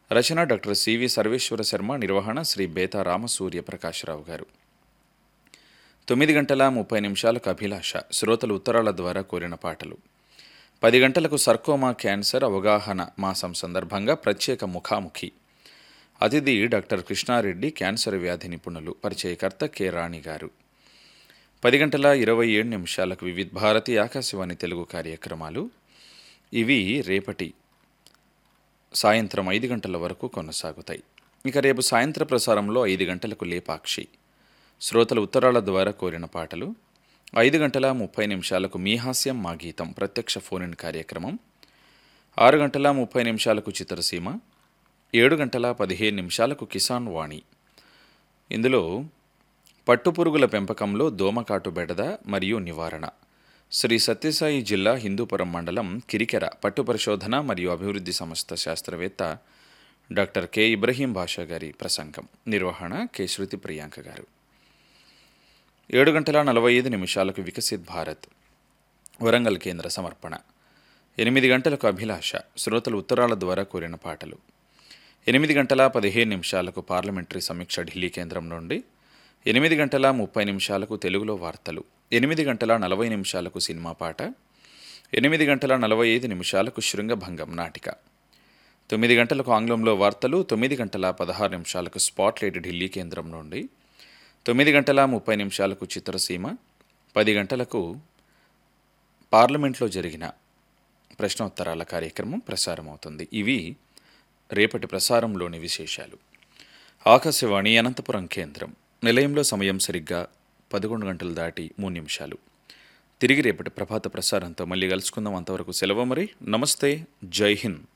రచన doctor CV Sarveswara Sharma నిర్వహణ శ్రీ బేతా రామసూర్య ప్రకాశ్రావు గారు తొమ్మిది గంటల ముప్పై నిమిషాలకు అభిలాష శ్రోతలు ఉత్తరాల ద్వారా కోరిన పాటలు పది గంటలకు సర్కోమా క్యాన్సర్ అవగాహన మాసం సందర్భంగా ప్రత్యేక ముఖాముఖి అతిథి డాక్టర్ కృష్ణారెడ్డి క్యాన్సర్ వ్యాధి నిపుణులు పరిచయకర్త కె రాణి గారు పది గంటల ఇరవై ఏడు నిమిషాలకు వివిధ భారతి ఆకాశవాణి తెలుగు కార్యక్రమాలు ఇవి రేపటి సాయంత్రం ఐదు గంటల వరకు కొనసాగుతాయి ఇక రేపు సాయంత్ర ప్రసారంలో ఐదు గంటలకు లేపాక్షి శ్రోతల ఉత్తరాల ద్వారా కోరిన పాటలు ఐదు గంటల ముప్పై నిమిషాలకు మీ హాస్యం మా గీతం ప్రత్యక్ష ఫోన్ ఇన్ కార్యక్రమం ఆరు గంటల ముప్పై నిమిషాలకు చిత్రసీమ ఏడు గంటల పదిహేను నిమిషాలకు కిసాన్ వాణి ఇందులో పట్టుపురుగుల పెంపకంలో దోమకాటు బెడద మరియు నివారణ శ్రీ సత్యసాయి జిల్లా హిందూపురం మండలం కిరికెర పట్టు పరిశోధన మరియు అభివృద్ధి సంస్థ శాస్త్రవేత్త డాక్టర్ కె ఇబ్రహీం భాషా గారి ప్రసంగం నిర్వహణ కె శృతి ప్రియాంక గారు ఏడు గంటల నలభై ఐదు నిమిషాలకు వికసిత్ భారత్ వరంగల్ కేంద్ర సమర్పణ ఎనిమిది గంటలకు అభిలాష శ్రోతలు ఉత్తరాల ద్వారా కోరిన పాటలు ఎనిమిది గంటల పదిహేను నిమిషాలకు పార్లమెంటరీ సమీక్ష ఢిల్లీ కేంద్రం నుండి ఎనిమిది గంటల ముప్పై నిమిషాలకు తెలుగులో వార్తలు ఎనిమిది గంటల నలభై నిమిషాలకు సినిమా పాట ఎనిమిది గంటల నలభై ఐదు నిమిషాలకు శృంగభంగం నాటిక తొమ్మిది గంటలకు ఆంగ్లంలో వార్తలు తొమ్మిది గంటల పదహారు నిమిషాలకు స్పాట్లైట్ ఢిల్లీ కేంద్రం నుండి తొమ్మిది గంటల ముప్పై నిమిషాలకు చిత్రసీమ పది గంటలకు పార్లమెంట్లో జరిగిన ప్రశ్నోత్తరాల కార్యక్రమం ప్రసారమవుతుంది ఇవి రేపటి ప్రసారంలోని విశేషాలు ఆకాశవాణి అనంతపురం కేంద్రం నిలయంలో సమయం సరిగ్గా పదకొండు గంటలు దాటి మూడు నిమిషాలు తిరిగి రేపటి ప్రభాత ప్రసారంతో మళ్ళీ కలుసుకుందాం అంతవరకు సెలవు మరి నమస్తే జై హింద్